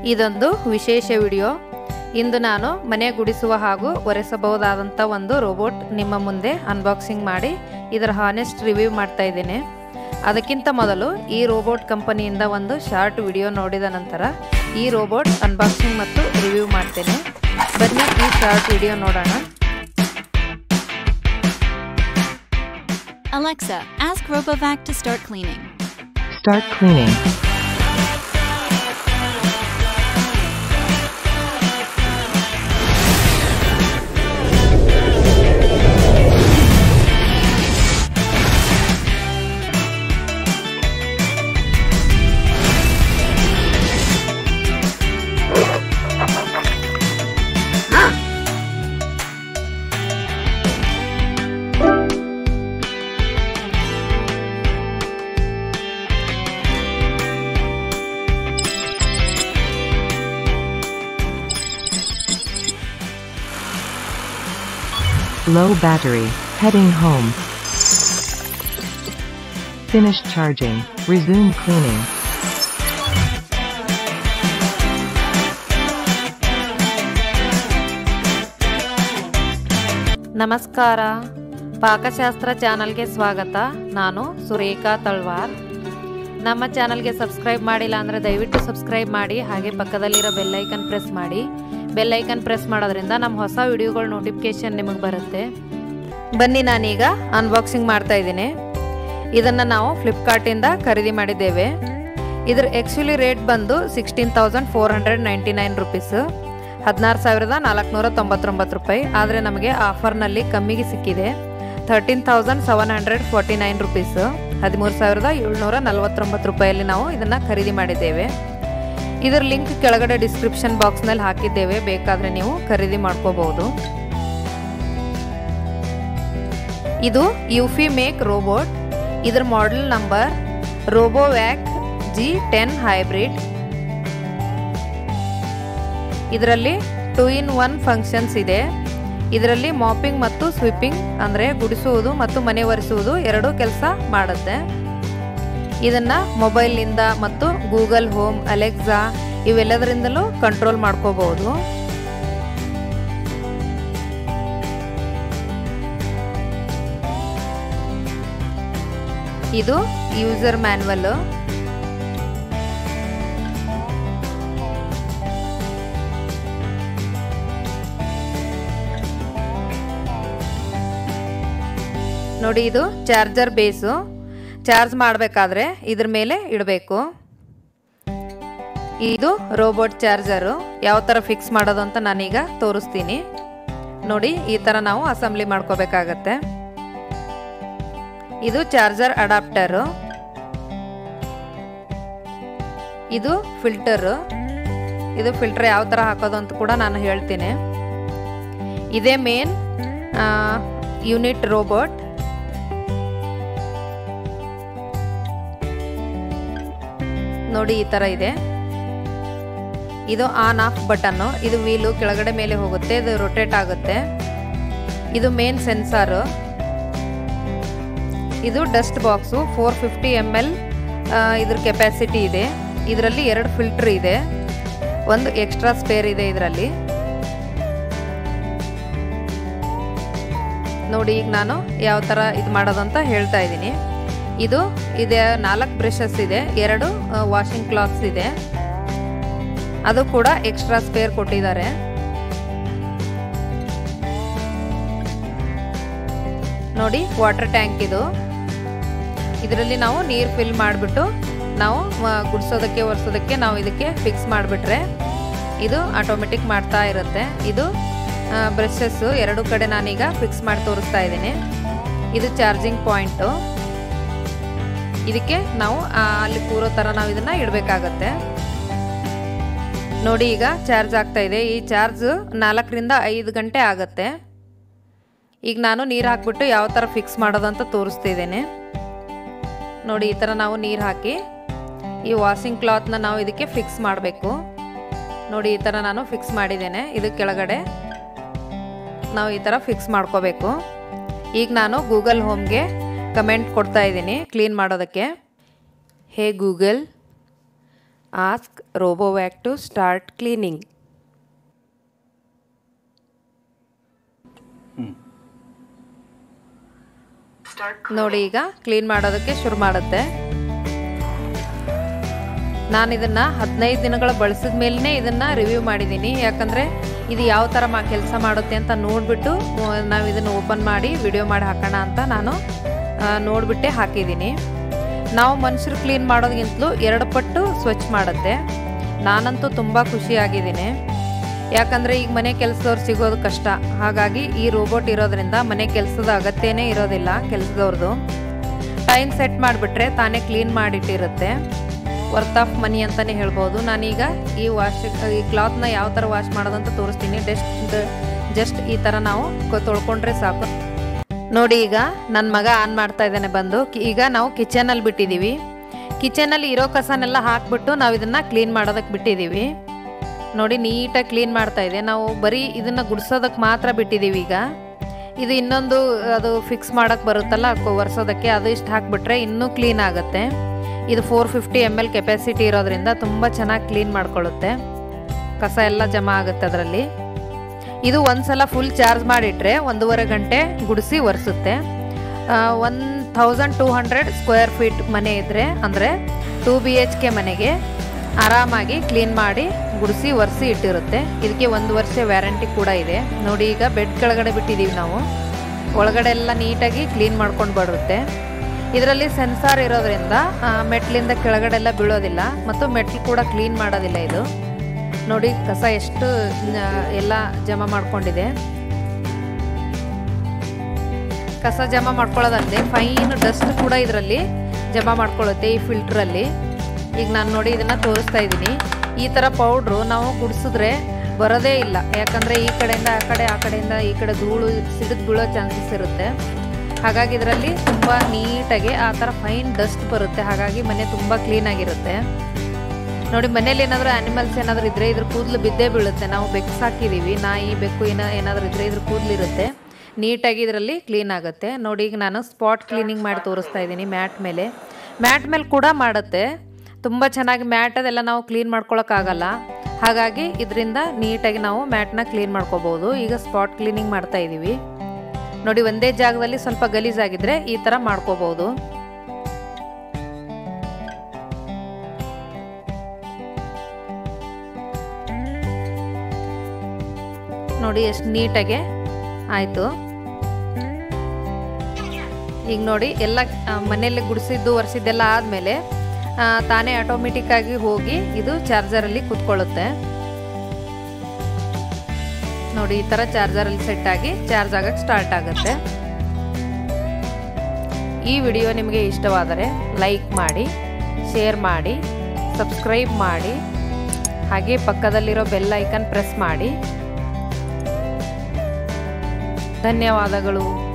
ಇದೊಂದು ವಿಶೇಷ ವಿಡಿಯೋ ಇಂದು ನಾನು ಮನೆ ಗುಡಿಸುವ ಹಾಗೂ ಒರೆಸಬಹುದಾದಂಥ ಒಂದು ರೋಬೋಟ್ ನಿಮ್ಮ ಮುಂದೆ ಅನ್ಬಾಕ್ಸಿಂಗ್ ಮಾಡಿ ಇದರ ಹಾನೆಸ್ಟ್ ರಿವ್ಯೂ ಮಾಡ್ತಾ ಇದ್ದೇನೆ ಅದಕ್ಕಿಂತ ಮೊದಲು ಈ ರೋಬೋಟ್ ಕಂಪನಿಯಿಂದ ಒಂದು ಶಾರ್ಟ್ ವಿಡಿಯೋ ನೋಡಿದ ನಂತರ ಈ ರೋಬೋಟ್ ಅನ್ಬಾಕ್ಸಿಂಗ್ ಮತ್ತು ರಿವ್ಯೂ ಮಾಡ್ತೇನೆ ಬನ್ನಿ ಈ ಶಾರ್ಟ್ ವಿಡಿಯೋ ನೋಡೋಣ Alexa, ask Robovac to start cleaning. Start cleaning. Low battery. Heading home. Finish charging. Resume cleaning. ನಮಸ್ಕಾರ ಪಾಕಶಾಸ್ತ್ರ ಚಾನಲ್ಗೆ ಸ್ವಾಗತ ನಾನು ಸುರೇಖಾ ತಳ್ವಾರ್ ನಮ್ಮ ಚಾನಲ್ಗೆ ಸಬ್ಸ್ಕ್ರೈಬ್ ಮಾಡಿಲ್ಲ ಅಂದರೆ ದಯವಿಟ್ಟು ಸಬ್ಸ್ಕ್ರೈಬ್ ಮಾಡಿ ಹಾಗೆ ಪಕ್ಕದಲ್ಲಿರೋ ಬೆಲ್ಲೈಕನ್ ಪ್ರೆಸ್ ಮಾಡಿ ಬೆಲ್ಲೈಕನ್ ಪ್ರೆಸ್ ಮಾಡೋದ್ರಿಂದ ನಮ್ಮ ಹೊಸ ವಿಡಿಯೋಗಳ ನೋಟಿಫಿಕೇಶನ್ ನಿಮಗೆ ಬರುತ್ತೆ ಬನ್ನಿ ನಾನೀಗ ಅನ್ಬಾಕ್ಸಿಂಗ್ ಮಾಡ್ತಾ ಇದ್ದೀನಿ ಇದನ್ನು ನಾವು ಫ್ಲಿಪ್ಕಾರ್ಟಿಂದ ಖರೀದಿ ಮಾಡಿದ್ದೇವೆ ಇದ್ರ ಆ್ಯಕ್ಚುಲಿ ರೇಟ್ ಬಂದು sixteen thousand four hundred ninety nine rupees ಹದಿನಾರು ಸಾವಿರದ ನಾಲ್ಕುನೂರ ತೊಂಬತ್ತೊಂಬತ್ತು ರೂಪಾಯಿ ಆದರೆ ನಮಗೆ ಆಫರ್ನಲ್ಲಿ ಕಮ್ಮಿಗೆ ಸಿಕ್ಕಿದೆ thirteen thousand seven hundred forty nine rupees ಹದಿಮೂರು ಸಾವಿರದ ಏಳ್ನೂರ ನಲವತ್ತೊಂಬತ್ತು ರೂಪಾಯಲ್ಲಿ ನಾವು ಇದನ್ನು ಖರೀದಿ ಮಾಡಿದ್ದೇವೆ ಇದರ ಲಿಂಕ್ ಕೆಳಗಡೆ ಡಿಸ್ಕ್ರಿಪ್ಷನ್ ಬಾಕ್ಸ್ನಲ್ಲಿ ಹಾಕಿದ್ದೇವೆ ಬೇಕಾದರೆ ನೀವು ಖರೀದಿ ಮಾಡ್ಕೋಬಹುದು ಇದು ಯುಫಿ ಮೇಕ್ ರೋಬೋಟ್ ಇದರ model number RoboVac G ten hybrid ಇದರಲ್ಲಿ ಟೂ ಇನ್ ಒನ್ ಫಂಕ್ಷನ್ಸ್ ಇದೆ ಇದರಲ್ಲಿ ಮಾಪಿಂಗ್ ಮತ್ತು ಸ್ವಿಪ್ಪಿಂಗ್ ಅಂದರೆ ಗುಡಿಸುವುದು ಮತ್ತು ಮನೆ ಒರೆಸುವುದು ಎರಡೂ ಕೆಲಸ ಮಾಡುತ್ತೆ ಇದನ್ನು ಮೊಬೈಲ್ನಿಂದ ಮತ್ತು ಗೂಗಲ್ ಹೋಮ್ ಅಲೆಕ್ಸಾ ಇವೆಲ್ಲದರಿಂದಲೂ ಕಂಟ್ರೋಲ್ ಮಾಡ್ಕೋಬಹುದು ಇದು ಯೂಸರ್ ಮ್ಯಾನ್ವಲ್ ನೋಡಿ ಇದು ಚಾರ್ಜರ್ ಬೇಸು ಚಾರ್ಜ್ ಮಾಡಬೇಕಾದ್ರೆ ಇದ್ರ ಮೇಲೆ ಇಡಬೇಕು ಇದು ರೋಬೋಟ್ ಚಾರ್ಜರು ಯಾವ ಥರ ಫಿಕ್ಸ್ ಮಾಡೋದು ಅಂತ ನಾನೀಗ ತೋರಿಸ್ತೀನಿ ನೋಡಿ ಈ ಥರ ನಾವು ಅಸೆಂಬ್ಲಿ ಮಾಡ್ಕೋಬೇಕಾಗತ್ತೆ ಇದು ಚಾರ್ಜರ್ ಅಡಾಪ್ಟರು ಇದು ಫಿಲ್ಟರು ಇದು ಫಿಲ್ಟರ್ ಯಾವ ಥರ ಹಾಕೋದು ಅಂತ ಕೂಡ ನಾನು ಹೇಳ್ತೀನಿ ಇದೇ ಮೇನ್ ಯೂನಿಟ್ ರೋಬೋಟ್ ನೋಡಿ ಈ ಥರ ಇದೆ ಇದು ಆನ್ ಆಫ್ ಬಟನ್ನು ಇದು ವೀಲು ಕೆಳಗಡೆ ಮೇಲೆ ಹೋಗುತ್ತೆ ಇದು ರೊಟೇಟ್ ಆಗುತ್ತೆ ಇದು ಮೇನ್ ಸೆನ್ಸಾರು ಇದು dust box four fifty M L ಇದ್ರ ಕೆಪಾಸಿಟಿ ಇದೆ ಇದರಲ್ಲಿ ಎರಡು ಫಿಲ್ಟರ್ ಇದೆ ಒಂದು ಎಕ್ಸ್ಟ್ರಾ ಸ್ಪೇರ್ ಇದೆ ಇದರಲ್ಲಿ ನೋಡಿ ಈಗ ನಾನು ಯಾವ ಥರ ಇದು ಮಾಡೋದು ಅಂತ ಹೇಳ್ತಾ ಇದ್ದೀನಿ ಇದು ಇದೆ ನಾಲ್ಕು ಬ್ರಷಸ್ ಇದೆ ಎರಡು ವಾಷಿಂಗ್ ಕ್ಲಾತ್ಸ್ ಇದೆ ಅದು ಕೂಡ ಎಕ್ಸ್ಟ್ರಾ ಸ್ಪೇರ್ ಕೊಟ್ಟಿದ್ದಾರೆ ನೋಡಿ ವಾಟರ್ ಟ್ಯಾಂಕ್ ಇದು ಇದರಲ್ಲಿ ನಾವು ನೀರು ಫಿಲ್ ಮಾಡಿಬಿಟ್ಟು ನಾವು ಗುಡಿಸೋದಕ್ಕೆ ಒರೆಸೋದಕ್ಕೆ ನಾವು ಇದಕ್ಕೆ ಫಿಕ್ಸ್ ಮಾಡಿಬಿಟ್ರೆ ಇದು ಆಟೋಮೆಟಿಕ್ ಮಾಡ್ತಾ ಇರುತ್ತೆ ಇದು ಬ್ರಷಸ್ಸು ಎರಡು ಕಡೆ ನಾನೀಗ ಫಿಕ್ಸ್ ಮಾಡಿ ತೋರಿಸ್ತಾ ಇದ್ದೀನಿ ಇದು ಚಾರ್ಜಿಂಗ್ ಪಾಯಿಂಟು ಇದಕ್ಕೆ ನಾವು ಅಲ್ಲಿ ಕೂರೋ ಥರ ನಾವು ಇದನ್ನು ಇಡಬೇಕಾಗತ್ತೆ ನೋಡಿ ಈಗ ಚಾರ್ಜ್ ಆಗ್ತಾ ಇದೆ ಈ ಚಾರ್ಜ್ ನಾಲ್ಕರಿಂದ ಐದು ಗಂಟೆ ಆಗುತ್ತೆ ಈಗ ನಾನು ನೀರು ಹಾಕ್ಬಿಟ್ಟು ಯಾವ ಥರ ಫಿಕ್ಸ್ ಮಾಡೋದು ಅಂತ ತೋರಿಸ್ತಿದ್ದೇನೆ ನೋಡಿ ಈ ಥರ ನಾವು ನೀರು ಹಾಕಿ ಈ ವಾಷಿಂಗ್ ಕ್ಲಾತ್ನ ನಾವು ಇದಕ್ಕೆ ಫಿಕ್ಸ್ ಮಾಡಬೇಕು ನೋಡಿ ಈ ಥರ ನಾನು ಫಿಕ್ಸ್ ಮಾಡಿದ್ದೇನೆ ಇದು ಕೆಳಗಡೆ ನಾವು ಈ ಥರ ಫಿಕ್ಸ್ ಮಾಡ್ಕೋಬೇಕು ಈಗ ನಾನು ಗೂಗಲ್ ಹೋಮ್ಗೆ ಕಮೆಂಟ್ ಕೊಡ್ತಾ ಇದ್ದೀನಿ ಕ್ಲೀನ್ ಮಾಡೋದಕ್ಕೆ hey Google ask RoboVac to start cleaning ನೋಡಿ ಈಗ ಕ್ಲೀನ್ ಮಾಡೋದಕ್ಕೆ ಶುರು ಮಾಡುತ್ತೆ ನಾನು ಇದನ್ನು ಹದಿನೈದು ದಿನಗಳು ಬಳಸಿದ ಮೇಲೇ ಇದನ್ನು ರಿವ್ಯೂ ಮಾಡಿದ್ದೀನಿ ಯಾಕಂದರೆ ಇದು ಯಾವ ಥರ ಮಾ ಕೆಲಸ ಮಾಡುತ್ತೆ ಅಂತ ನೋಡಿಬಿಟ್ಟು ನಾವು ಇದನ್ನು ಓಪನ್ ಮಾಡಿ ವಿಡಿಯೋ ಮಾಡಿ ಹಾಕೋಣ ಅಂತ ನಾನು ನೋಡಿಬಿಟ್ಟೆ ಹಾಕಿದ್ದೀನಿ ನಾವು ಮನುಷ್ಯರು ಕ್ಲೀನ್ ಮಾಡೋದಕ್ಕಿಂತಲೂ ಎರಡು ಪಟ್ಟು ಸ್ವಚ್ಛ ಮಾಡುತ್ತೆ ನಾನಂತೂ ತುಂಬ ಖುಷಿಯಾಗಿದ್ದೀನಿ ಯಾಕಂದರೆ ಈಗ ಮನೆ ಕೆಲಸದವ್ರು ಸಿಗೋದು ಕಷ್ಟ ಹಾಗಾಗಿ ಈ ರೋಬೋಟ್ ಇರೋದ್ರಿಂದ ಮನೆ ಕೆಲಸದ ಅಗತ್ಯನೇ ಇರೋದಿಲ್ಲ ಕೆಲಸದವ್ರದ್ದು ಟೈಮ್ ಸೆಟ್ ಮಾಡಿಬಿಟ್ರೆ ತಾನೇ ಕ್ಲೀನ್ ಮಾಡಿಟ್ಟಿರುತ್ತೆ ವರ್ತ್ ಆಫ್ ಮನಿ ಅಂತಲೇ ಹೇಳ್ಬೋದು ನಾನೀಗ ಈ ವಾಶ್ ಈ ಕ್ಲಾತ್ನ ಯಾವ ಥರ ವಾಶ್ ಮಾಡೋದಂತ ತೋರಿಸ್ತೀನಿ ಜಸ್ಟ್ ಜಸ್ಟ್ ಈ ಥರ ನಾವು ತೊಳ್ಕೊಂಡ್ರೆ ಸಾಕು ನೋಡಿ ಈಗ ನನ್ನ ಮಗ ಆನ್ ಮಾಡ್ತಾ ಇದ್ದಾನೆ ಬಂದು ಈಗ ನಾವು ಕಿಚನಲ್ಲಿ ಬಿಟ್ಟಿದ್ದೀವಿ ಕಿಚನಲ್ಲಿ ಇರೋ ಕಸನೆಲ್ಲ ಹಾಕ್ಬಿಟ್ಟು ನಾವು ಇದನ್ನು ಕ್ಲೀನ್ ಮಾಡೋದಕ್ಕೆ ಬಿಟ್ಟಿದ್ದೀವಿ ನೋಡಿ ನೀಟಾಗಿ ಕ್ಲೀನ್ ಮಾಡ್ತಾ ಇದೆ ನಾವು ಬರೀ ಇದನ್ನು ಗುಡ್ಸೋದಕ್ಕೆ ಮಾತ್ರ ಬಿಟ್ಟಿದ್ದೀವಿ ಈಗ ಇದು ಇನ್ನೊಂದು ಅದು ಫಿಕ್ಸ್ ಮಾಡೋಕ್ಕೆ ಬರುತ್ತಲ್ಲ ಒರೆಸೋದಕ್ಕೆ ಅದು ಇಷ್ಟು ಹಾಕಿಬಿಟ್ರೆ ಇನ್ನೂ ಕ್ಲೀನ್ ಆಗುತ್ತೆ ಇದು four fifty M L capacity ಇರೋದ್ರಿಂದ ತುಂಬ ಚೆನ್ನಾಗಿ ಕ್ಲೀನ್ ಮಾಡ್ಕೊಳ್ಳುತ್ತೆ ಕಸ ಎಲ್ಲ ಜಮಾ ಆಗುತ್ತೆ ಅದರಲ್ಲಿ ಇದು ಒಂದ್ಸಲ ಫುಲ್ ಚಾರ್ಜ್ ಮಾಡಿಟ್ರೆ ಒಂದೂವರೆ ಗಂಟೆ ಗುಡಿಸಿ ಒರೆಸುತ್ತೆ one thousand two hundred square feet ಮನೆ ಇದ್ದರೆ ಅಂದರೆ ಟೂ ಬಿ ಎಚ್ ಕೆ ಮನೆಗೆ ಆರಾಮಾಗಿ ಕ್ಲೀನ್ ಮಾಡಿ ಗುಡಿಸಿ ಒರೆಸಿ ಇಟ್ಟಿರುತ್ತೆ ಇದಕ್ಕೆ ಒಂದು ವರ್ಷ ವ್ಯಾರಂಟಿ ಕೂಡ ಇದೆ ನೋಡಿ ಈಗ ಬೆಡ್ ಕೆಳಗಡೆ ಬಿಟ್ಟಿದ್ದೀವಿ ನಾವು ಒಳಗಡೆ ಎಲ್ಲ ನೀಟಾಗಿ ಕ್ಲೀನ್ ಮಾಡ್ಕೊಂಡು ಬರುತ್ತೆ ಇದರಲ್ಲಿ ಸೆನ್ಸಾರ್ ಇರೋದ್ರಿಂದ ಮೆಟ್ಲಿಂದ ಕೆಳಗಡೆ ಎಲ್ಲ ಬೀಳೋದಿಲ್ಲ ಮತ್ತು ಮೆಟ್ಲು ಕೂಡ ಕ್ಲೀನ್ ಮಾಡೋದಿಲ್ಲ ಇದು ನೋಡಿ ಕಸ ಎಷ್ಟು ಎಲ್ಲ ಜಮಾ ಮಾಡ್ಕೊಂಡಿದೆ ಕಸ ಜಮಾ ಮಾಡ್ಕೊಳ್ಳೋದಲ್ಲದೆ ಫೈನ್ ಡಸ್ಟ್ ಕೂಡ ಇದರಲ್ಲಿ ಜಮಾ ಮಾಡ್ಕೊಳ್ಳುತ್ತೆ ಈ ಫಿಲ್ಟ್ರಲ್ಲಿ ಈಗ ನಾನು ನೋಡಿ ಇದನ್ನು ತೋರಿಸ್ತಾ ಇದ್ದೀನಿ ಈ ಥರ ಪೌಡ್ರು ನಾವು ಗುಡಿಸಿದ್ರೆ ಬರೋದೇ ಇಲ್ಲ ಯಾಕಂದರೆ ಈ ಕಡೆಯಿಂದ ಆ ಕಡೆ ಆ ಕಡೆಯಿಂದ ಈ ಕಡೆ ಧೂಳು ಸಿಡಿದು ಬೀಳೋ ಚಾನ್ಸಸ್ ಇರುತ್ತೆ ಹಾಗಾಗಿ ಇದರಲ್ಲಿ ತುಂಬ ನೀಟಾಗಿ ಆ ಥರ ಫೈನ್ ಡಸ್ಟ್ ಬರುತ್ತೆ ಹಾಗಾಗಿ ಮನೆ ತುಂಬ ಕ್ಲೀನಾಗಿರುತ್ತೆ ನೋಡಿ ಮನೇಲಿ ಏನಾದರೂ ಆ್ಯನಿಮಲ್ಸ್ ಏನಾದರೂ ಇದ್ದರೆ ಇದ್ರ ಕೂದಲು ಬಿದ್ದೇ ಬೀಳುತ್ತೆ ನಾವು ಬೆಕ್ಕು ಸಾಕಿದ್ದೀವಿ ನಾಯಿ ಬೆಕ್ಕು ಏನೋ ಏನಾದರೂ ಇದ್ದರೆ ಇದ್ರ ಕೂದಲು ಇರುತ್ತೆ ನೀಟಾಗಿ ಇದರಲ್ಲಿ ಕ್ಲೀನ್ ಆಗುತ್ತೆ ನೋಡಿ ಈಗ ನಾನು ಸ್ಪಾಟ್ ಕ್ಲೀನಿಂಗ್ ಮಾಡಿ ತೋರಿಸ್ತಾ ಇದ್ದೀನಿ ಮ್ಯಾಟ್ ಮೇಲೆ ಮ್ಯಾಟ್ ಮೇಲೆ ಕೂಡ ಮಾಡುತ್ತೆ ತುಂಬ ಚೆನ್ನಾಗಿ ಮ್ಯಾಟ್ ಅದೆಲ್ಲ ನಾವು ಕ್ಲೀನ್ ಮಾಡ್ಕೊಳಕ್ಕಾಗಲ್ಲ ಹಾಗಾಗಿ ಇದರಿಂದ ನೀಟಾಗಿ ನಾವು ಮ್ಯಾಟ್ನ ಕ್ಲೀನ್ ಮಾಡ್ಕೋಬೋದು ಈಗ ಸ್ಪಾಟ್ ಕ್ಲೀನಿಂಗ್ ಮಾಡ್ತಾ ಇದ್ದೀವಿ ನೋಡಿ ಒಂದೇ ಜಾಗದಲ್ಲಿ ಸ್ವಲ್ಪ ಗಲೀಜಾಗಿದ್ರೆ ಈ ಥರ ಮಾಡ್ಕೋಬೋದು ನೋಡಿ ಎಷ್ಟು ನೀಟಾಗೆ ಆಯಿತು ಈಗ ನೋಡಿ ಎಲ್ಲ ಮನೆಯಲ್ಲಿ ಗುಡಿಸಿದ್ದು ಒರೆಸಿದ್ದೆಲ್ಲ ಆದಮೇಲೆ ತಾನೇ ಆಟೋಮೆಟಿಕ್ಕಾಗಿ ಹೋಗಿ ಇದು ಚಾರ್ಜರಲ್ಲಿ ಕೂತ್ಕೊಳ್ಳುತ್ತೆ ನೋಡಿ ಈ ಥರ ಚಾರ್ಜರಲ್ಲಿ ಸೆಟ್ ಆಗಿ ಚಾರ್ಜ್ ಆಗಕ್ಕೆ ಸ್ಟಾರ್ಟ್ ಆಗುತ್ತೆ ಈ ವಿಡಿಯೋ ನಿಮಗೆ ಇಷ್ಟವಾದರೆ ಲೈಕ್ ಮಾಡಿ ಶೇರ್ ಮಾಡಿ ಸಬ್ಸ್ಕ್ರೈಬ್ ಮಾಡಿ ಹಾಗೆ ಪಕ್ಕದಲ್ಲಿರೋ ಬೆಲ್ ಐಕನ್ ಪ್ರೆಸ್ ಮಾಡಿ ಧನ್ಯವಾದಗಳು